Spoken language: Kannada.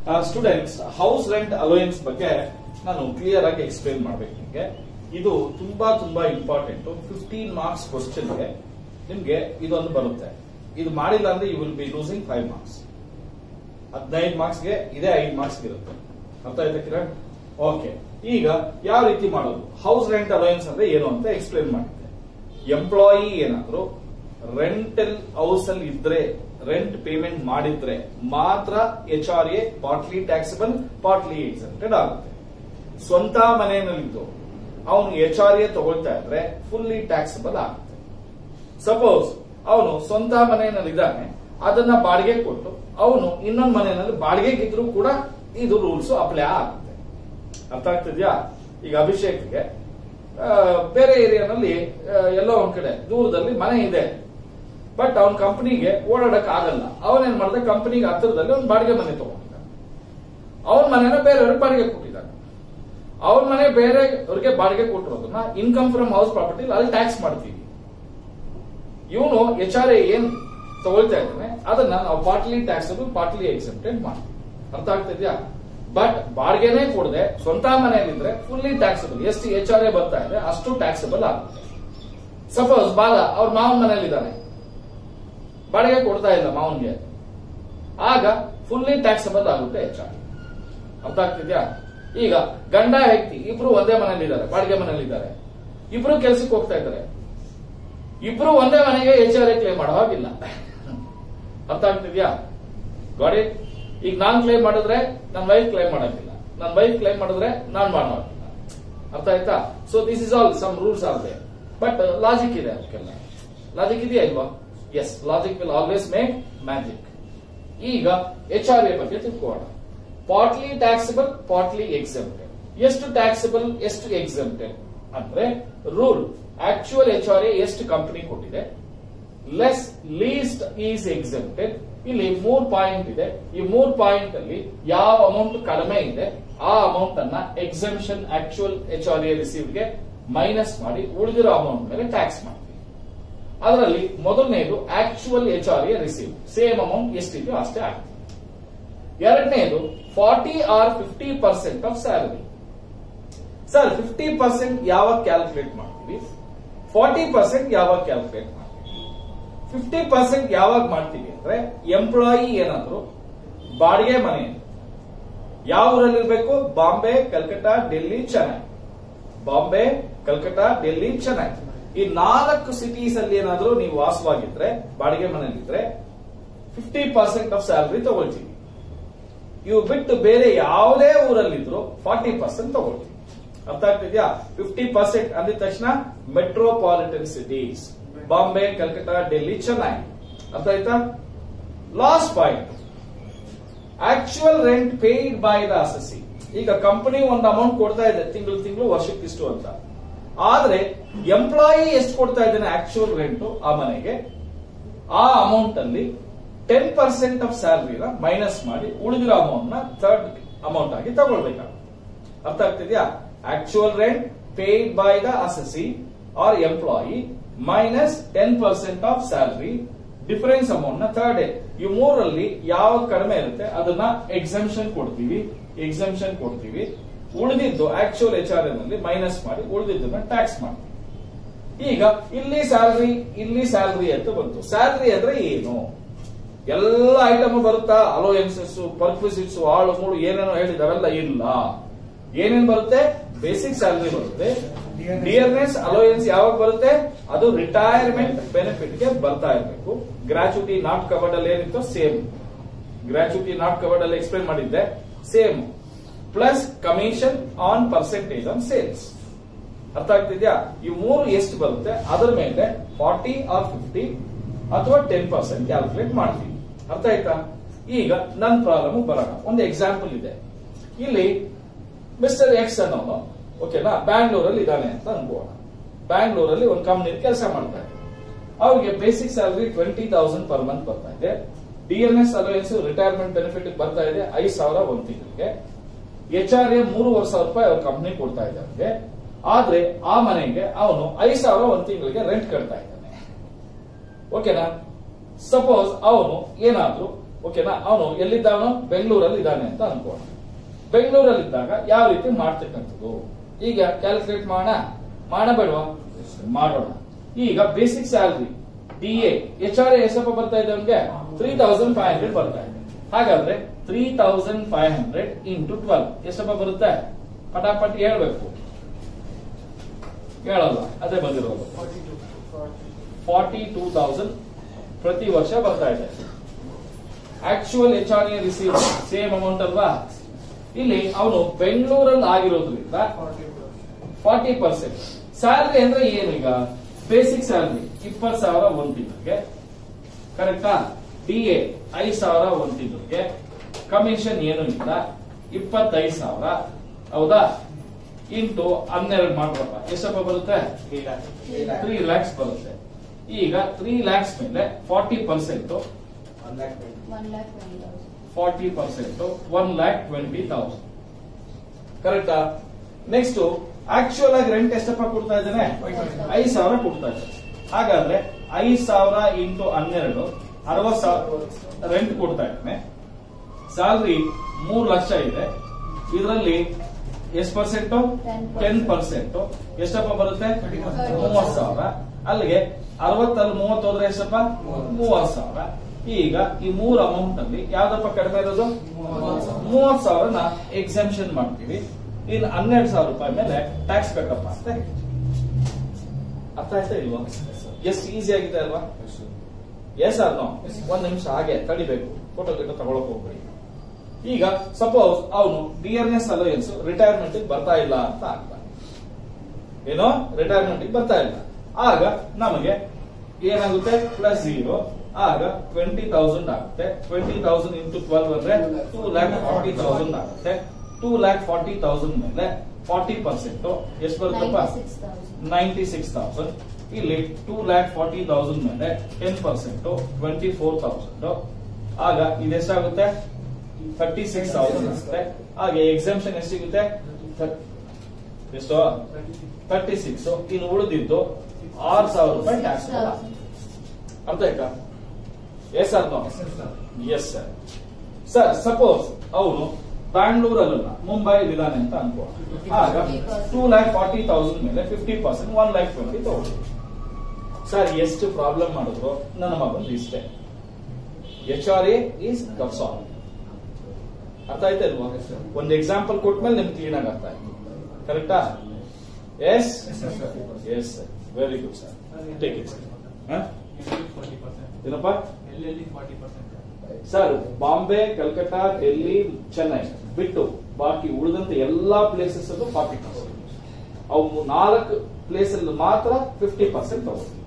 ಸ್ಟೂಡೆಂಟ್ಸ್ ಹೌಸ್ ರೆಂಟ್ ಅಲೋಯನ್ಸ್ ಬಗ್ಗೆ ನಾನು ಕ್ಲಿಯರ್ ಆಗಿ ಎಕ್ಸ್ಪ್ಲೇನ್ ಮಾಡ್ಬೇಕು ನಿಮಗೆ ಇದು ತುಂಬಾ ತುಂಬಾ ಇಂಪಾರ್ಟೆಂಟ್ ಫಿಫ್ಟೀನ್ ಮಾರ್ಕ್ಸ್ ಕ್ವಶನ್ಗೆ ನಿಮ್ಗೆ ಇದೊಂದು ಬರುತ್ತೆ ಇದು ಮಾಡಿಲ್ಲ ಅಂದ್ರೆ you will be losing five marks ಹದಿನೈದು ಮಾರ್ಕ್ಸ್ಗೆ ಇದೇ ಐದು ಮಾರ್ಕ್ಸ್ ಇರುತ್ತೆ ಅರ್ಥ ಆಯ್ತಾ ಕಿರಣ್ ಓಕೆ ಈಗ ಯಾವ ರೀತಿ ಮಾಡೋದು ಹೌಸ್ ರೆಂಟ್ ಅಲೋಯನ್ಸ್ ಅಂದ್ರೆ ಏನು ಅಂತ ಎಕ್ಸ್ಪ್ಲೇನ್ ಮಾಡಿದ್ದೆ ಎಂಪ್ಲಾಯಿ ಏನಾದ್ರು ರೆಂಟಲ್ ಹೌಸ್ ಅಲ್ಲಿ ಇದ್ರೆ ರೆಂಟ್ ಪೇಮೆಂಟ್ ಮಾಡಿದ್ರೆ ಮಾತ್ರ H R A partly taxable partly excepted ಆಗುತ್ತೆ ಸ್ವಂತ ಮನೆಯಲ್ಲಿದ್ದು ಅವನು ಎಚ್ ಆರ್ ಎ ತಗೊಳ್ತಾ ಇದ್ರೆ ಫುಲ್ಲಿ ಟ್ಯಾಕ್ಸಬಲ್ ಆಗುತ್ತೆ ಸಪೋಸ್ ಅವನು ಸ್ವಂತ ಮನೆಯಲ್ಲಿದ್ದಾನೆ ಅದನ್ನ ಬಾಡಿಗೆ ಕೊಟ್ಟು ಅವನು ಇನ್ನೊಂದು ಮನೆಯಲ್ಲಿ ಬಾಡಿಗೆಗಿದ್ರು ಕೂಡ ಇದು ರೂಲ್ಸ್ ಅಪ್ಲೈ ಆಗುತ್ತೆ ಅರ್ಥ ಆಗ್ತಿದ್ಯಾ ಈಗ ಅಭಿಷೇಕ್ಗೆ ಆ, ಬೇರೆ ಏರಿಯಾನಲ್ಲಿ ಆ, ಎಲ್ಲೋ ಒಂದ್ ಕಡೆ ದೂರದಲ್ಲಿ ಮನೆ ಇದೆ ಬಟ್ ಅವನ ಕಂಪನಿಗೆ ಓಡಾಡಕ್ ಆಗಲ್ಲ ಅವನೇನ್ ಮಾಡ್ದ ಕಂಪನಿಗೆ ಹತ್ತಿರದಲ್ಲಿ ಒಂದು ಬಾಡಿಗೆ ಮನೆ ತಗೊಂಡಿದ್ದಾನೆ ಅವನ ಮನೆನ ಬೇರೆಯವ್ರಿಗೆ ಬಾಡಿಗೆ ಕೊಟ್ಟಿದ್ದಾನೆ ಅವನ ಮನೆ ಬೇರೆಯವ್ರಿಗೆ ಬಾಡಿಗೆ ಕೊಟ್ಟಿರೋದನ್ನ ಇನ್ಕಮ್ ಫ್ರಮ್ ಹೌಸ್ ಪ್ರಾಪರ್ಟಿ ಅಲ್ಲಿ ಟ್ಯಾಕ್ಸ್ ಮಾಡ್ತೀವಿ ಇವನು ಎಚ್ ಆರ್ ಎ ಏನ್ ತಗೊಳ್ತಾ ಇದ್ದಾನೆ ಅದನ್ನ ನಾವು ಪಾರ್ಟ್ಲಿ ಟ್ಯಾಕ್ಸಬಲ್ ಪಾರ್ಟ್ಲಿ ಎಕ್ಸೆಪ್ಟೆಡ್ ಮಾಡ್ತೀವಿ ಅರ್ಥ ಆಗ್ತಿದ್ಯಾ ಬಟ್ ಬಾಡಿಗೆನೇ ಕೊಡದೆ ಸ್ವಂತ ಮನೆಯಲ್ಲಿದ್ರೆ ಫುಲ್ಲಿ ಟ್ಯಾಕ್ಸಬಲ್ ಎಷ್ಟು ಎಚ್ ಆರ್ ಎ ಬರ್ತಾ ಇದೆ ಅಷ್ಟು ಟ್ಯಾಕ್ಸಬಲ್ ಆಗುತ್ತೆ ಸಪೋಸ್ ಬಾಲ ಅವ್ರ ಮಾವನ ಮನೆಯಲ್ಲಿದ್ದಾನೆ ಬಾಡಿಗೆ ಕೊಡ್ತಾ ಇಲ್ಲ ಮಾವನ್ಗೆ ಆಗ ಫುಲ್ಲಿ ಟ್ಯಾಕ್ಸಬಲ್ ಆಗುತ್ತೆ ಎಚ್ ಆರ್ ಅರ್ಥ ಆಗ್ತಿದ್ಯಾ ಈಗ ಗಂಡ ಹೆಂಡತಿ ಇಬ್ರು ಒಂದೇ ಮನೆಯಲ್ಲಿದ್ದಾರೆ ಬಾಡಿಗೆ ಮನೆಯಲ್ಲಿದ್ದಾರೆ ಇಬ್ರು ಕೆಲ್ಸಕ್ಕೆ ಹೋಗ್ತಾ ಇದ್ದಾರೆ ಇಬ್ರು ಒಂದೇ ಮನೆಗೆ ಎಚ್ ಆರ್ ಎ ಕ್ಲೇಮ್ ಮಾಡೋ ಹಾಗಿಲ್ಲ ಅರ್ಥ ಆಗ್ತಿದ್ಯಾ ಗಾಡಿ ಈಗ ನಾನ್ ಕ್ಲೇಮ್ ಮಾಡಿದ್ರೆ ನನ್ನ ವೈಫ್ ಕ್ಲೇಮ್ ಮಾಡೋದಿಲ್ಲ ನನ್ನ ವೈಫ್ ಕ್ಲೇಮ್ ಮಾಡಿದ್ರೆ ನಾನ್ ಮಾಡೋ ಹಾಗಿಲ್ಲ ಅರ್ಥ ಆಯ್ತಾ so this is all some rules are they but logic ಇದೆ ಅದಕ್ಕೆಲ್ಲ ಲಾಜಿಕ್ ಇದೆಯಾ ಇಲ್ವಾ yes logic will always make magic ಈಗ ಎಚ್ ಆರ್ ಎ ಬಗ್ಗೆ ತಿಳ್ಕೋಣ ಪಾರ್ಟ್ಲಿ ಟ್ಯಾಕ್ಸಬಲ್ ಪಾರ್ಟ್ಲಿ ಎಕ್ಸೆಪ್ಟೆಡ್ ಎಷ್ಟು ಟ್ಯಾಕ್ಸಬಲ್ ಎಷ್ಟು ಎಕ್ಸೆಪ್ಟೆಡ್ ಅಂದ್ರೆ rule actual H R A ಎಷ್ಟು ಕಂಪನಿ ಕೊಟ್ಟಿದೆ ಲೆಸ್ ಲೀಸ್ಟ್ ಈಸ್ ಎಕ್ಸೆಪ್ಟೆಡ್ ಇಲ್ಲಿ ಮೂರ್ ಪಾಯಿಂಟ್ ಇದೆ ಈ ಮೂರ್ ಪಾಯಿಂಟ್ ಅಲ್ಲಿ ಯಾವ ಅಮೌಂಟ್ ಕಡಿಮೆ ಇದೆ ಆ ಅಮೌಂಟ್ ಅನ್ನ exemption actual H R A ರಿಸೀವ್ಗೆ ಮೈನಸ್ ಮಾಡಿ ಉಳಿದಿರೋ ಅಮೌಂಟ್ ಮೇಲೆ ಟ್ಯಾಕ್ಸ್ ಮಾಡ್ತೀವಿ ಅದರಲ್ಲಿ ಮೊದಲನೇದು actual H R A receive same amount ಎಷ್ಟಿದೆಯೋ ಅಷ್ಟೇ ಆಗ್ತದೆ ಎರಡನೇದು forty or fifty percent of salary sir fifty percent ಯಾವಾಗ ಕ್ಯಾಲ್ಕುಲೇಟ್ ಮಾಡ್ತೀವಿ ಫಾರ್ಟಿ ಪರ್ಸೆಂಟ್ ಯಾವಾಗ ಕ್ಯಾಲ್ಕುಲೇಟ್ ಮಾಡ್ತೀವಿ ಫಿಫ್ಟಿ ಪರ್ಸೆಂಟ್ ಯಾವಾಗ ಮಾಡ್ತೀವಿ ಅಂದ್ರೆ ಎಂಪ್ಲಾಯಿ ಏನಾದ್ರು ಬಾಡಿಗೆ ಮನೆ ಯಾವ ಊರಲ್ಲಿರ್ಬೇಕು ಬಾಂಬೆ ಕಲ್ಕತ್ತಾ ಡೆಲ್ಲಿ ಚೆನ್ನೈ ಬಾಂಬೆ ಕಲ್ಕತ್ತಾ ಡೆಲ್ಲಿ ಚೆನ್ನೈ ಈ ನಾಲ್ಕು ಸಿಟೀಸ್ ಅಲ್ಲಿ ಏನಾದ್ರೂ ನೀವು ವಾಸವಾಗಿದ್ರೆ ಬಾಡಿಗೆ ಮನೆಯಲ್ಲಿದ್ರೆ ಫಿಫ್ಟಿ ಪರ್ಸೆಂಟ್ ಆಫ್ ಸ್ಯಾಲರಿ ತಗೊಳ್ತೀವಿ ಇವು ಬಿಟ್ಟು ಬೇರೆ ಯಾವುದೇ ಊರಲ್ಲಿದ್ರು ಫಾರ್ಟಿ ಪರ್ಸೆಂಟ್ ತಗೊಳ್ತೀವಿ ಅರ್ಥ ಆಗ್ತಿದ್ಯಾ ಫಿಫ್ಟಿ ಪರ್ಸೆಂಟ್ ಅಂದಿದ ತಕ್ಷಣ ಮೆಟ್ರೋಪಾಲಿಟನ್ ಸಿಟೀಸ್ ಬಾಂಬೆ ಕಲ್ಕತ್ತಾ ಡೆಲ್ಲಿ ಚೆನ್ನೈ ಅರ್ಥ ಆಯ್ತಾ last point actual rent paid by the assessee ಈಗ ಕಂಪನಿ ಒಂದು ಅಮೌಂಟ್ ಕೊಡ್ತಾ ಇದೆ ತಿಂಗಳು ತಿಂಗಳು ವರ್ಷಕ್ಕೆ ಇಷ್ಟು ಅಂತ ಆದ್ರೆ ಎಂಪ್ಲಾಯಿ ಎಷ್ಟು ಕೊಡ್ತಾ ಇದ್ದಾನೆ ಆಕ್ಚುಯಲ್ ರೆಂಟ್ ಆ ಮನೆಗೆ ಆ ಅಮೌಂಟ್ ಅಲ್ಲಿ ಟೆನ್ ಪರ್ಸೆಂಟ್ ಆಫ್ ಸ್ಯಾಲರಿನ ಮೈನಸ್ ಮಾಡಿ ಉಳಿದಿರೋ ಅಮೌಂಟ್ ನ ಥರ್ಡ್ ಅಮೌಂಟ್ ಆಗಿ ತಗೊಳ್ಬೇಕಾಗುತ್ತೆ ಅರ್ಥ ಆಗ್ತಿದ್ಯಾ actual rent paid by the assessee or employee minus ten percent of salary difference amount ನ ಥರ್ಡ್ ಈ ಮೂರಲ್ಲಿ ಯಾವ್ದು ಕಡಿಮೆ ಇರುತ್ತೆ ಅದನ್ನ ಎಕ್ಸೆಂಪ್ಷನ್ ಕೊಡ್ತೀವಿ ಎಕ್ಸೆಂಪ್ಷನ್ ಕೊಡ್ತೀವಿ ಉಳಿದಿದ್ದು ಆಕ್ಚುಯಲ್ ಎಚ್ ಆರ್ ನಲ್ಲಿ ಮೈನಸ್ ಮಾಡಿ ಉಳಿದಿದ್ದನ್ನ ಟ್ಯಾಕ್ಸ್ ಮಾಡ್ತೀವಿ ಈಗ ಇಲ್ಲಿ ಸ್ಯಾಲರಿ ಇಲ್ಲಿ ಸ್ಯಾಲರಿ ಅಂತ ಬಂತು ಸ್ಯಾಲರಿ ಅಂದ್ರೆ ಏನು ಎಲ್ಲ ಐಟಮ್ ಬರುತ್ತಾ ಅಲೋಯನ್ಸಸ್ ಪರ್ಕ್ವಿಸಿಟ್ಸ್ ಆಳು ಮೂಳು ಏನೇನೋ ಹೇಳಿದ ಅವೆಲ್ಲ ಇಲ್ಲ ಏನೇನ್ ಬರುತ್ತೆ ಬೇಸಿಕ್ ಸ್ಯಾಲರಿ ಬರುತ್ತೆ ಡಿಯರ್ನೆಸ್ ಅಲೋಯನ್ಸ್ ಯಾವಾಗ ಬರುತ್ತೆ ಅದು ರಿಟೈರ್ಮೆಂಟ್ ಬೆನಿಫಿಟ್ ಗೆ ಬರ್ತಾ ಇರಬೇಕು ಗ್ರಾಚುಟಿ ನಾಟ್ ಕವರ್ಡ್ ಅಲ್ಲಿ ಏನಿತ್ತು ಸೇಮ್ ಗ್ರಾಚುಟಿ ನಾಟ್ ಕವರ್ಡ್ ಅಲ್ಲಿ ಎಕ್ಸ್ಪ್ಲೇನ್ ಮಾಡಿದ್ದೆ same plus commission on percentage on sales ಅರ್ಥ ಆಗ್ತಿದ್ಯಾ ಈ ಮೂರು ಎಷ್ಟು ಬರುತ್ತೆ ಅದರ ಮೇಲೆ ಫಾರ್ಟಿ ಆರ್ ಫಿಫ್ಟಿ ಅಥವಾ ಟೆನ್ ಪರ್ಸೆಂಟ್ ಕ್ಯಾಲ್ಕುಲೇಟ್ ಮಾಡ್ತೀವಿ ಅರ್ಥ ಆಯ್ತಾ ಈಗ ನನ್ನ ಪ್ರಾಬ್ಲಮ್ ಬರೋಣ ಒಂದು ಎಕ್ಸಾಂಪಲ್ ಇದೆ ಇಲ್ಲಿ ಮಿಸ್ಟರ್ ಎಕ್ಸ್ ಅನ್ನೋನು ಓಕೆನಾ ಬ್ಯಾಂಗ್ಳೂರಲ್ಲಿ ಇದ್ದಾನೆ ಅಂತ ಅನ್ಕೋಣ ಬ್ಯಾಂಗ್ಳೂರಲ್ಲಿ ಒಂದು ಕಂಪ್ನಿ ಕೆಲಸ ಮಾಡ್ತಾ ಇದೆ ಅವ್ರಿಗೆ basic salary twenty thousand per month ಬರ್ತಾ ಇದೆ ಡಿಎನ್ಎಸ್ ಅಲೋಯನ್ಸ್ ರಿಟೈರ್ಮೆಂಟ್ ಬೆನಿಫಿಟ್ ಬರ್ತಾ ಇದೆ ಐದು ಸಾವಿರ ಒಂದ್ ತಿಂಗಳಿಗೆ ಎಚ್ ಆರ್ ಎ ಮೂರುವರೆ ಸಾವಿರ ರೂಪಾಯಿ ಅವ್ರ ಕಂಪ್ನಿ ಕೊಡ್ತಾ ಇದೆ ಅವ್ರಿಗೆ ಆದ್ರೆ ಆ ಮನೆಗೆ ಅವನು ಐದು ಸಾವಿರ ಒಂದ್ ತಿಂಗಳಿಗೆ ರೆಂಟ್ ಕಟ್ತಾ ಇದ್ದಾನೆ ಓಕೆನಾ ಸಪೋಸ್ ಅವನು ಏನಾದ್ರೂ ಓಕೆನಾ ಅವನು ಎಲ್ಲಿದ್ದಾನೋ ಬೆಂಗಳೂರಲ್ಲಿ ಇದ್ದಾನೆ ಅಂತ ಅನ್ಕೋಣ ಬೆಂಗಳೂರಲ್ಲಿ ಇದ್ದಾಗ ಯಾವ ರೀತಿ ಮಾಡ್ತಕ್ಕಂಥದ್ದು ಈಗ ಕ್ಯಾಲ್ಕುಲೇಟ್ ಮಾಡೋಣ ಮಾಡಬೇಡವಾ ಮಾಡೋಣ ಈಗ basic salary D A H R ಎಷ್ಟಪ್ಪ ಬರ್ತಾ ಇದೆ ಅವನಿಗೆ ತ್ರೀ ತೌಸಂಡ್ ಫೈವ್ ಹಂಡ್ರೆಡ್ ಬರ್ತಾ ಇದೆ ಹಾಗಾದ್ರೆ three thousand five hundred into twelve ಎಷ್ಟಪ್ಪ ಬರುತ್ತೆ ಪಟಾಪಟ್ ಹೇಳ್ಬೇಕು ಹೇಳಲ್ಲ ಅದೇ ಬಂದಿರೋದು ಫಾರ್ಟಿ ಟೂ ತೌಸಂಡ್ ಪ್ರತಿ ವರ್ಷ ಬರ್ತಾ ಇದೆ actual H R A receive same amount ಅಲ್ವಾ ಇಲ್ಲಿ ಅವನು ಬೆಂಗಳೂರಲ್ಲಿ ಆಗಿರೋದ್ರಿಂದ ಫಾರ್ಟಿ ಪರ್ಸೆಂಟ್ ಸ್ಯಾಲ್ರಿ ಅಂದ್ರೆ ಏನು ಈಗ ಬೇಸಿಕ್ ಸ್ಯಾಲ್ರಿ ಇಪ್ಪತ್ತು ಸಾವಿರ ಒಂದ್ ತಿಂಗಳಿಗೆ ಕರೆಕ್ಟಾ ಡಿ ಎ ಐದು ಸಾವಿರ ಒಂದ್ ತಿಂಗಳಿಗೆ ಕಮಿಷನ್ ಏನು ಇಲ್ಲ ಇಪ್ಪತ್ತೈದು ಸಾವಿರ ಹೌದಾ ಇಂಟು ಹನ್ನೆರಡು ಮಾಡ್ರಪ್ಪ ಎಷ್ಟಪ್ಪ ಬರುತ್ತೆ ತ್ರೀ ಲ್ಯಾಕ್ಸ್ ಬರುತ್ತೆ ಈಗ ತ್ರೀ ಲ್ಯಾಕ್ಸ್ ಮೇಲೆ forty percent one lakh twenty thousand forty percent one lakh twenty thousand ಕರೆಕ್ಟಾ ನೆಕ್ಸ್ಟ್ ಆಕ್ಚುಯಲ್ ಆಗಿ ರೆಂಟ್ ಎಷ್ಟಪ್ಪ ಕೊಡ್ತಾ ಇದ್ದಾನೆ ಐದು ಸಾವಿರ ಕೊಡ್ತಾ ಇದ್ದಾನೆ ಹಾಗಾದ್ರೆ ಐದು ಸಾವಿರ ಇಂಟು ಹನ್ನೆರಡು ಅರವತ್ ಸಾವಿರ ರೆಂಟ್ ಕೊಡ್ತಾ ಇದ್ದಾನೆ ಸ್ಯಾಲ್ರಿ ಮೂರು ಲಕ್ಷ ಇದೆ ಇದರಲ್ಲಿ ಎಷ್ಟು ಪರ್ಸೆಂಟ್ ಟೆನ್ ಪರ್ಸೆಂಟ್ ಎಷ್ಟಪ್ಪ ಬರುತ್ತೆ ಮೂವತ್ ಸಾವಿರ ಅಲ್ಲಿಗೆ ಅರವತ್ತಲ್ಲಿ ಮೂವತ್ತು ಹೋದ್ರೆ ಎಷ್ಟಪ್ಪ ಮೂವತ್ ಸಾವಿರ ಈಗ ಈ ಮೂರ್ ಅಮೌಂಟ್ ಅಲ್ಲಿ ಯಾವ್ದಪ್ಪ ಕಡಿಮೆ ಇರೋದು ಮೂವತ್ ಸಾವಿರನ ಎಕ್ಸೆಂಪ್ಷನ್ ಮಾಡ್ತೀವಿ ಇನ್ನು ಹನ್ನೆರಡು ಸಾವಿರ ರೂಪಾಯಿ ಮೇಲೆ ಟ್ಯಾಕ್ಸ್ ಬೇಕಪ್ಪ ಅಂತ ಹೇಳಿ. ಅರ್ಥ ಆಯ್ತಾ ಇಲ್ವಾ ಎಷ್ಟು ಈಸಿ ಆಗಿದೆ ಅಲ್ವಾ ಎಸ್ ಆರ್ ನೋ ಒಂದ್ ನಿಮಿಷ ಹಾಗೆ ತಡಿಬೇಕು ಫೋಟೋ ಗಿಟೋ ತಗೊಳಕ್ ಹೋಗ್ಬೇಡಿ ಈಗ ಸಪೋಸ್ ಅವನು ಡಿಯರ್ನೆಸ್ ಅಲೋಯನ್ಸ್ ರಿಟೈರ್ಮೆಂಟ್ ಬರ್ತಾ ಇಲ್ಲ ಅಂತ ಆಗ್ತಾನೆ ಏನೋ ರಿಟೈರ್ಮೆಂಟ್ ಬರ್ತಾ ಇಲ್ಲ ಆಗ ನಮಗೆ ಏನಾಗುತ್ತೆ ಪ್ಲಸ್ ಜೀರೋ ಆಗ ಟ್ವೆಂಟಿ ತೌಸಂಡ್ ಆಗುತ್ತೆ ಟ್ವೆಂಟಿ ತೌಸಂಡ್ ಇಂಟು ಟ್ವೆಲ್ವ್ ಅಂದ್ರೆ ಟೂ ಲ್ಯಾಕ್ ಫಾರ್ಟಿ ತೌಸಂಡ್ ಆಗುತ್ತೆ ಟೂ ಲ್ಯಾಕ್ ಫಾರ್ಟಿ ತೌಸಂಡ್ ಮೇಲೆ ಫಾರ್ಟಿ ಪರ್ಸೆಂಟ್ ಎಷ್ಟು ಬರುತ್ತಪ್ಪ ninety six thousand ninety six thousand ಇಲ್ಲಿ ಟೂ ಲ್ಯಾಕ್ ಫಾರ್ಟಿ ತೌಸಂಡ್ ಮೇಲೆ ten percent twenty four thousand ಆಗ ಇದೆಷ್ಟಾಗುತ್ತೆ ಥರ್ಟಿ ಸಿಕ್ಸ್ ತೌಸಂಡ್ ಆಗುತ್ತೆ ಹಾಗೆ ಎಕ್ಸಾಮ್ಷನ್ ಎಷ್ಟು ಸಿಗುತ್ತೆ ಥರ್- ಎಷ್ಟು ತರ್ಟಿ ಸಿಕ್ಸ್ ಇನ್ನು ಉಳಿದಿದ್ದು ಆರು ಸಾವಿರ ರೂಪಾಯಿ ಟ್ಯಾಕ್ಸ್ ಅರ್ಥ ಆಯ್ತಾ yes sir no yes sir sir suppose ಅವನು ಬ್ಯಾಂಗ್ಳೂರಲ್ಲ ಮುಂಬೈ ಇದ್ದಾನೆ ಅಂತ ಅನ್ಕೋ ಆಗ ಟೂ ಲ್ಯಾಕ್ ಫಾರ್ಟಿ ತೌಸಂಡ್ ಮೇಲೆ fifty percent one lakh twenty thousand sir ಎಷ್ಟು ಪ್ರಾಬ್ಲಮ್ ಮಾಡಿದ್ರು ನನ್ನ ಮಗಂದು ಇಷ್ಟೇ ಎಚ್ ಆರ್ ಎ ಈಸ್ ಕಪ್ಸಾಲ್ ಅರ್ಥ ಆಯ್ತಾ ಇಲ್ವಾ ಒಂದು ಎಕ್ಸಾಂಪಲ್ ಕೊಟ್ಮೇಲೆ ನಿಮ್ಗೆ ಕ್ಲೀನ್ ಆಗಿ ಅರ್ಥ ಆಯ್ತು ಕರೆಕ್ಟಾ yes yes sir very good sir take it ಏನಪ್ಪ ಸರ್ ಬಾಂಬೆ ಕಲ್ಕತ್ತಾ ಡೆಲ್ಲಿ ಚೆನ್ನೈ ಬಿಟ್ಟು ಬಾಕಿ ಉಳಿದಂತ ಎಲ್ಲಾ ಪ್ಲೇಸಸ್ ಅಲ್ಲೂ ಫಾರ್ಟಿ ಪರ್ಸೆಂಟ್ ಅವು ನಾಲ್ಕು ಪ್ಲೇಸ್ ಅಲ್ಲಿ ಮಾತ್ರ ಫಿಫ್ಟಿ ಪರ್ಸೆಂಟ್ ತಗೋತೀವಿ